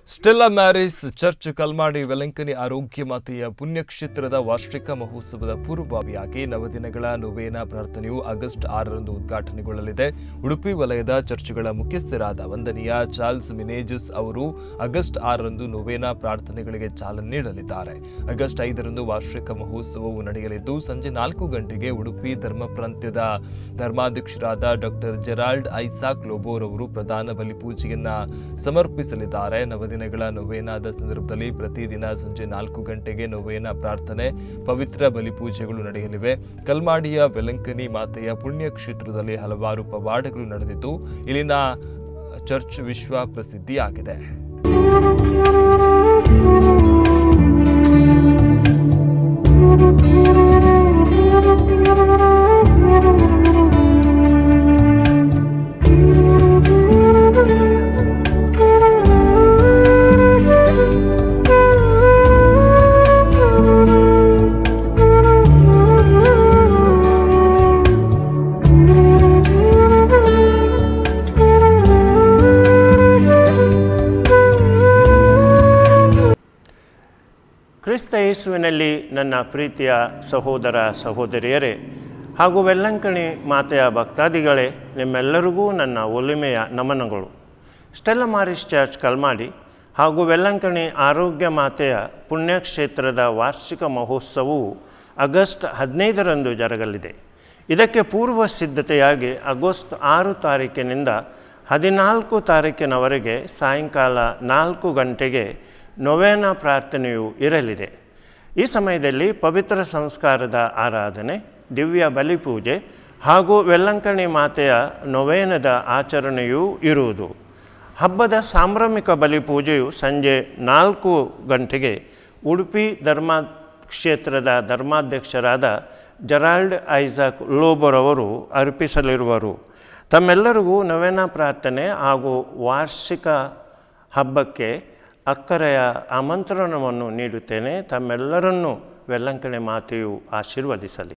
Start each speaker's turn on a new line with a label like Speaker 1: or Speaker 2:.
Speaker 1: Stella Maris church Kalmadi Velankanni ಆರೋಗ್ಯ ಮಾತೆಯ ಪುಣ್ಯಕ್ಷೇತ್ರದ ವಾರ್ಷಿಕ ಮಹೋತ್ಸವದ ಪೂರ್ವಭಾವಿಯಾಗಿ ನವದಿನಗಳ ನೊವೇನ ಪ್ರಾರ್ಥನೆಯು ಆಗಸ್ಟ್ ಆರರಂದು ಉದ್ಘಾಟನೆಗೊಳ್ಳಲಿದೆ ಉಡುಪಿ ವಲಯದ ಚರ್ಚ್ಗಳ ಮುಖ್ಯಸ್ಥರಾದ ವಂದನೀಯ ಚಾರ್ಲ್ಸ್ ಮಿನೇಜಸ್ ಅವರು ಆಗಸ್ಟ್ ಆರರಂದು ನೊವೇನ ಪ್ರಾರ್ಥನೆಗಳಿಗೆ ಚಾಲನೆ ನೀಡಲಿದ್ದಾರೆ ಆಗಸ್ಟ್ ಐದರಂದು ವಾರ್ಷಿಕ ಮಹೋತ್ಸವವು ನಡೆಯಲಿದ್ದು ಸಂಜೆ ನಾಲ್ಕು ಗಂಟೆಗೆ ಉಡುಪಿ ಧರ್ಮ ಪ್ರಾಂತ್ಯದ ಧರ್ಮಾಧ್ಯಕ್ಷರಾದ ಡಾಕ್ಟರ್ ಜೆರಾಲ್ಡ್ ಐಸಾಕ್ ಲೋಬೋರ್ ಅವರು ಪ್ರಧಾನ ಬಲಿಪೂಜೆಯನ್ನ ಸಮರ್ಪಿಸಲಿದ್ದಾರೆ ನವದಿನಗಳ ನೊವೇನಾದ ಸಂದರ್ಭದಲ್ಲಿ ಪ್ರತಿದಿನ ಸಂಜೆ ನಾಲ್ಕು ಗಂಟೆಗೆ ನೊವೇನ ಪ್ರಾರ್ಥನೆ ಪವಿತ್ರ ಬಲಿಪೂಜೆಗಳು ನಡೆಯಲಿವೆ ಕಲ್ಮಾಡಿಯ ವೆಲಂಕನಿ ಮಾತೆಯ ಪುಣ್ಯ ಕ್ಷೇತ್ರದಲ್ಲಿ ಹಲವಾರು ಪವಾಡಗಳು ನಡೆದಿದ್ದು ಇಲ್ಲಿನ ಚರ್ಚ್ ವಿಶ್ವ ಪ್ರಸಿದ್ಧಿಯಾಗಿದೆ
Speaker 2: ಕ್ರಿಸ್ತ ಯೇಸುವಿನಲ್ಲಿ ನನ್ನ ಪ್ರೀತಿಯ ಸಹೋದರ ಸಹೋದರಿಯರೇ ಹಾಗೂ ವೆಲ್ಲಂಕಣಿ ಮಾತೆಯ ಭಕ್ತಾದಿಗಳೇ ನಿಮ್ಮೆಲ್ಲರಿಗೂ ನನ್ನ ಒಲಿಮೆಯ ನಮನಗಳು ಸ್ಟೆಲ್ಲ ಮಾರಿಸ್ ಚರ್ಚ್ ಕಲ್ಮಾಡಿ ಹಾಗೂ ವೆಲ್ಲಂಕಣಿ ಆರೋಗ್ಯ ಮಾತೆಯ ಪುಣ್ಯಕ್ಷೇತ್ರದ ವಾರ್ಷಿಕ ಮಹೋತ್ಸವವು ಆಗಸ್ಟ್ ಹದಿನೈದರಂದು ಜರಗಲಿದೆ ಇದಕ್ಕೆ ಪೂರ್ವ ಸಿದ್ಧತೆಯಾಗಿ ಆಗಸ್ಟ್ ಆರು ತಾರೀಕಿನಿಂದ ಹದಿನಾಲ್ಕು ತಾರೀಕಿನವರೆಗೆ ಸಾಯಂಕಾಲ ನಾಲ್ಕು ಗಂಟೆಗೆ ನೊವೇನ ಪ್ರಾರ್ಥನೆಯು ಇರಲಿದೆ ಈ ಸಮಯದಲ್ಲಿ ಪವಿತ್ರ ಸಂಸ್ಕಾರದ ಆರಾಧನೆ ದಿವ್ಯ ಬಲಿಪೂಜೆ ಹಾಗೂ ವೆಲ್ಲಂಕಣಿ ಮಾತೆಯ ನೊವೇನದ ಆಚರಣೆಯೂ ಇರುವುದು ಹಬ್ಬದ ಸಾಂಭ್ರಮಿಕ ಬಲಿಪೂಜೆಯು ಸಂಜೆ ನಾಲ್ಕು ಗಂಟೆಗೆ ಉಡುಪಿ ಧರ್ಮ ಕ್ಷೇತ್ರದ ಧರ್ಮಾಧ್ಯಕ್ಷರಾದ ಜೆರಾಲ್ಡ್ ಐಸಾಕ್ ಲೋಬರವರು ಅರ್ಪಿಸಲಿರುವರು ತಮ್ಮೆಲ್ಲರಿಗೂ ನವೇನ ಪ್ರಾರ್ಥನೆ ಹಾಗೂ ವಾರ್ಷಿಕ ಹಬ್ಬಕ್ಕೆ ಅಕ್ಕರೆಯ ಆಮಂತ್ರಣವನ್ನು ನೀಡುತ್ತೇನೆ ತಮ್ಮೆಲ್ಲರನ್ನೂ ವೆಲ್ಲಂಕಣೆ ಮಾತೆಯು ಆಶೀರ್ವದಿಸಲಿ